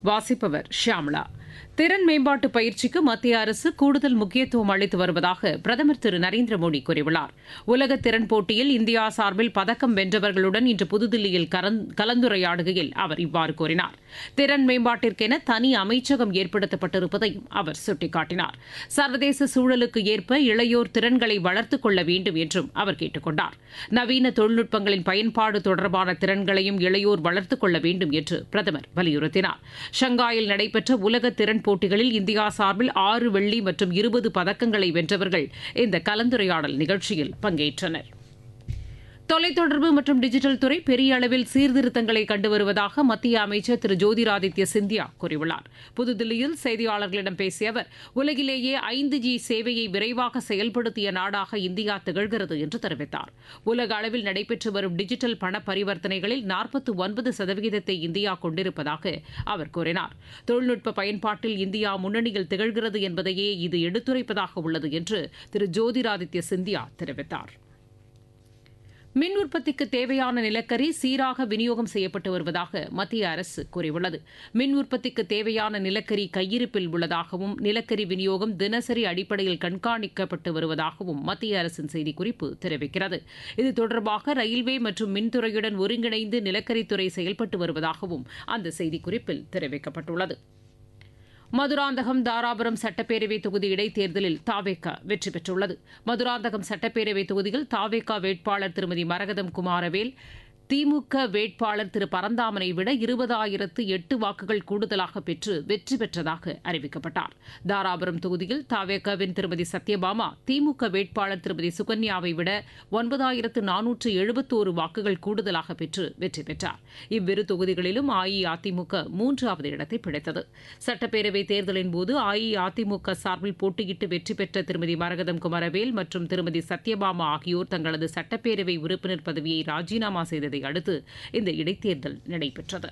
வாசிப்பவர் ஷியாம்லா திறன் மேம்பாட்டு பயிற்சிக்கு மத்திய அரசு கூடுதல் முக்கியத்துவம் அளித்து வருவதாக பிரதமர் திரு நரேந்திர மோடி கூறியுள்ளார் உலக திறன் போட்டியில் இந்தியா சார்பில் பதக்கம் வென்றவர்களுடன் இன்று புதுதில்லியில் கலந்துரையாடுகையில் அவர் இவ்வாறு கூறினார் திறன் மேம்பாட்டிற்கென தனி அமைச்சகம் ஏற்படுத்தப்பட்டிருப்பதையும் அவர் சுட்டிக்காட்டினார் சர்வதேச சூழலுக்கு ஏற்ப இளையோர் திறன்களை வளர்த்துக் கொள்ள வேண்டும் என்றும் அவர் கேட்டுக் கொண்டார் நவீன தொழில்நுட்பங்களின் பயன்பாடு தொடர்பான திறன்களையும் இளையோர் வளர்த்துக் கொள்ள வேண்டும் என்று பிரதமர் வலியுறுத்தினார் ஷங்காயில் நடைபெற்ற உலக திறன் போட்டிகளில் இந்தியா சார்பில் ஆறு வெள்ளி மற்றும் இருபது பதக்கங்களை வென்றவர்கள் இந்த கலந்துரையாடல் நிகழ்ச்சியில் பங்கேற்றனர் தொலைத்தொடர்பு மற்றும் டிஜிட்டல் துறை பெரிய அளவில் சீர்திருத்தங்களை கண்டு வருவதாக மத்திய அமைச்சர் திரு ஜோதிராதித்ய சிந்தியா கூறியுள்ளார் புதுதில்லியில் செய்தியாளர்களிடம் பேசிய அவர் உலகிலேயே ஐந்து ஜி சேவையை விரைவாக செயல்படுத்திய நாடாக இந்தியா திகழ்கிறது என்று தெரிவித்தார் உலக அளவில் நடைபெற்று வரும் டிஜிட்டல் பண பரிவர்த்தனைகளில் நாற்பத்தி ஒன்பது சதவீதத்தை இந்தியா கொண்டிருப்பதாக அவர் கூறினார் தொழில்நுட்ப பயன்பாட்டில் இந்தியா முன்னணியில் திகழ்கிறது என்பதையே இது எடுத்துரைப்பதாக உள்ளது என்று திரு ஜோதிராதித்ய சிந்தியா தெரிவித்தார் மின் உற்பத்திக்கு தேவையான நிலக்கரி சீராக விநியோகம் செய்யப்பட்டு வருவதாக மத்திய அரசு கூறியுள்ளது மின் உற்பத்திக்கு தேவையான நிலக்கரி கையிருப்பில் உள்ளதாகவும் நிலக்கரி விநியோகம் தினசரி அடிப்படையில் கண்காணிக்கப்பட்டு வருவதாகவும் மத்திய அரசின் செய்திக்குறிப்பு தெரிவிக்கிறது இது தொடர்பாக ரயில்வே மற்றும் மின்துறையுடன் ஒருங்கிணைந்து நிலக்கரித்துறை செயல்பட்டு வருவதாகவும் அந்த செய்திக்குறிப்பில் தெரிவிக்கப்பட்டுள்ளது மதுராந்தகம் தாராபுரம் சட்டப்பேரவை தொகுதி இடைத்தேர்தலில் தாவேக்கா வெற்றி பெற்றுள்ளது மதுராந்தகம் சட்டப்பேரவை தொகுதியில் தாவேக்கா வேட்பாளர் திருமதி மரகதம் குமாரவேல் திமுக வேட்பாளர் திரு பரந்தாமனை விட இருபதாயிரத்து எட்டு வாக்குகள் கூடுதலாக பெற்று வெற்றி பெற்றதாக அறிவிக்கப்பட்டார் தாராபுரம் தொகுதியில் தாவேகாவின் திருமதி சத்யபாமா திமுக வேட்பாளர் திருமதி சுகன்யாவை விட ஒன்பதாயிரத்து நானூற்று எழுபத்தோரு வாக்குகள் கூடுதலாக பெற்று வெற்றி பெற்றார் இவ்விரு தொகுதிகளிலும் அஇஅதிமுக மூன்றாவது இடத்தை பிடித்தது சட்டப்பேரவை தேர்தலின் போது அஇஅதிமுக சார்பில் போட்டியிட்டு வெற்றி பெற்ற திருமதி மரகதம் குமரவேல் மற்றும் திருமதி சத்யபாமா ஆகியோர் தங்களது சட்டப்பேரவை உறுப்பினர் பதவியை ராஜினாமா செய்ததை அடுத்து இந்த இடைத்தேர்தல் நடைபெற்றது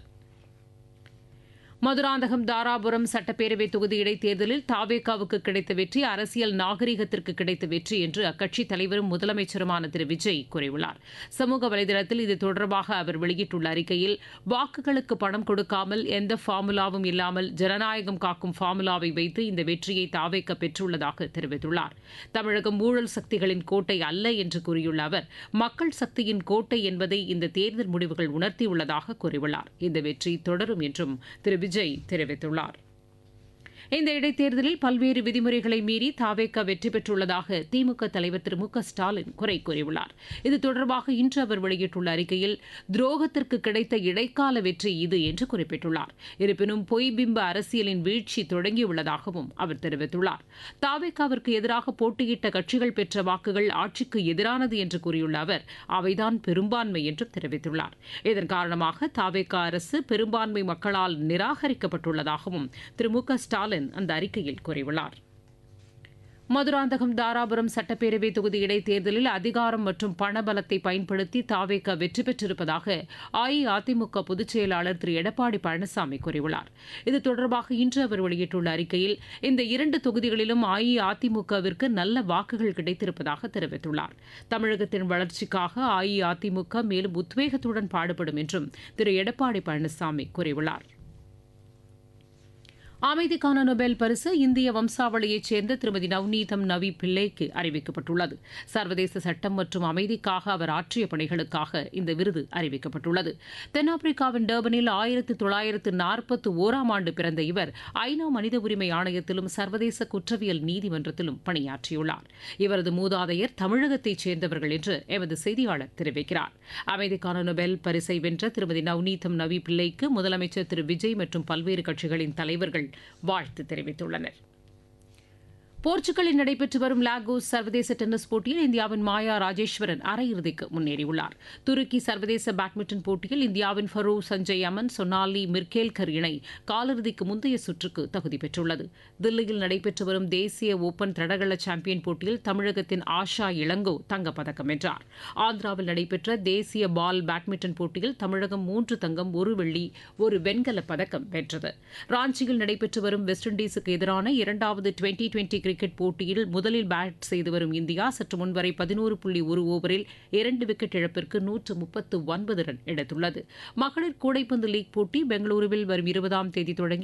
மதுராந்தகம் தாராபுரம் சட்டப்பேரவை தொகுதி இடைத்தேர்தலில் தாவேகாவுக்கு கிடைத்த வெற்றி அரசியல் நாகரிகத்திற்கு கிடைத்த வெற்றி என்று அக்கட்சித் தலைவரும் முதலமைச்சருமான திரு விஜய் கூறியுள்ளார் சமூக வலைதளத்தில் இது தொடர்பாக அவர் வெளியிட்டுள்ள அறிக்கையில் வாக்குகளுக்கு பணம் கொடுக்காமல் எந்த ஃபார்முலாவும் இல்லாமல் ஜனநாயகம் காக்கும் ஃபார்முலாவை வைத்து இந்த வெற்றியை தாவேக்க பெற்றுள்ளதாக தெரிவித்துள்ளார் தமிழகம் ஊழல் சக்திகளின் கோட்டை அல்ல என்று கூறியுள்ள அவர் மக்கள் சக்தியின் கோட்டை என்பதை இந்த தேர்தல் முடிவுகள் உணர்த்தியுள்ளதாக கூறியுள்ளார் இந்த வெற்றி தொடரும் என்றும் திரு விஜய் தெரிவித்துள்ளார் இந்த இடைத்தேர்தலில் பல்வேறு விதிமுறைகளை மீறி தாவேக்கா வெற்றி பெற்றுள்ளதாக திமுக தலைவர் திரு மு க ஸ்டாலின் குறை கூறியுள்ளார் இது தொடர்பாக இன்று அவர் வெளியிட்டுள்ள அறிக்கையில் துரோகத்திற்கு கிடைத்த இடைக்கால வெற்றி இது என்று குறிப்பிட்டுள்ளார் இருப்பினும் பொய்பிம்ப அரசியலின் வீழ்ச்சி தொடங்கியுள்ளதாகவும் அவர் தெரிவித்துள்ளார் தாவேக்காவிற்கு எதிராக போட்டியிட்ட கட்சிகள் பெற்ற வாக்குகள் ஆட்சிக்கு எதிரானது என்று கூறியுள்ள அவர் அவைதான் பெரும்பான்மை என்றும் தெரிவித்துள்ளார் இதன் காரணமாக தாவேக்கா அரசு பெரும்பான்மை மக்களால் நிராகரிக்கப்பட்டுள்ளதாகவும் திரு மு க ஸ்டாலின் ஸ்டாலின் அந்த அறிக்கையில் கூறியுள்ளார் மதுராந்தகம் தாராபுரம் சட்டப்பேரவை தொகுதி இடைத்தேர்தலில் அதிகாரம் மற்றும் பணபலத்தை பயன்படுத்தி தாவேக வெற்றி பெற்றிருப்பதாக அஇஅதிமுக பொதுச் செயலாளர் திரு எடப்பாடி பழனிசாமி கூறியுள்ளார் இது தொடர்பாக இன்று அவர் வெளியிட்டுள்ள அறிக்கையில் இந்த இரண்டு தொகுதிகளிலும் அஇஅதிமுகவிற்கு நல்ல வாக்குகள் கிடைத்திருப்பதாக தெரிவித்துள்ளார் தமிழகத்தின் வளர்ச்சிக்காக அஇஅதிமுக மேலும் உத்வேகத்துடன் பாடுபடும் என்றும் திரு எடப்பாடி பழனிசாமி கூறியுள்ளார் அமைதிக்கான நொபேல் பரிசு இந்திய வம்சாவளியைச் சேர்ந்த திருமதி நவ்நீதம் நவி பிள்ளைக்கு அறிவிக்கப்பட்டுள்ளது சர்வதேச சட்டம் மற்றும் அமைதிக்காக அவர் ஆற்றிய பணிகளுக்காக இந்த விருது அறிவிக்கப்பட்டுள்ளது தென்னாப்பிரிக்காவின் டர்பனில் ஆயிரத்து தொள்ளாயிரத்து நாற்பத்தி ஓராம் ஆண்டு பிறந்த இவர் ஐநா மனித உரிமை ஆணையத்திலும் சர்வதேச குற்றவியல் நீதிமன்றத்திலும் பணியாற்றியுள்ளார் இவரது மூதாதையர் தமிழகத்தைச் சேர்ந்தவர்கள் என்று எமது செய்தியாளர் தெரிவிக்கிறார் அமைதிக்கான நொபேல் பரிசை வென்ற திருமதி நவ்நீதம் நவி பிள்ளைக்கு முதலமைச்சர் திரு விஜய் மற்றும் பல்வேறு கட்சிகளின் தலைவர்கள் வாழ்த்து தெரிவித்துள்ளனர் போர்ச்சுகலில் நடைபெற்று வரும் லாகோஸ் சர்வதேச டென்னிஸ் போட்டியில் இந்தியாவின் மாயா ராஜேஸ்வரன் அரையிறுதிக்கு முன்னேறியுள்ளார் துருக்கி சர்வதேச பேட்மிண்டன் போட்டியில் இந்தியாவின் ஃபரோ சஞ்சய் அமன் சொனாலி மிர்கேல்கர் இணை காலிறுதிக்கு முந்தைய சுற்றுக்கு தகுதி பெற்றுள்ளது தில்லியில் நடைபெற்று வரும் தேசிய ஓபன் தடகள சாம்பியன் போட்டியில் தமிழகத்தின் ஆஷா இளங்கோ தங்கப்பதக்கம் வென்றார் ஆந்திராவில் நடைபெற்ற தேசிய பால் பேட்மிண்டன் போட்டியில் தமிழகம் மூன்று தங்கம் ஒரு வெள்ளி ஒரு வெண்கலப் பதக்கம் வென்றது ராஞ்சியில் நடைபெற்று வரும் வெஸ்ட் இண்டீஸுக்கு எதிரான இரண்டாவது டுவெண்டி டுவெண்டி கிரிக்கெட் போட்டியில் முதலில் பேட் செய்து வரும் இந்தியா சற்று முன்வரை பதினோரு புள்ளி ஒரு ஓவரில் இரண்டு விக்கெட் இழப்பிற்கு நூற்று முப்பத்து ஒன்பது ரன் எடுத்துள்ளது மகளிர் கூடைப்பந்து லீக் போட்டி பெங்களூருவில் வரும் இருபதாம் தேதி தொடங்கி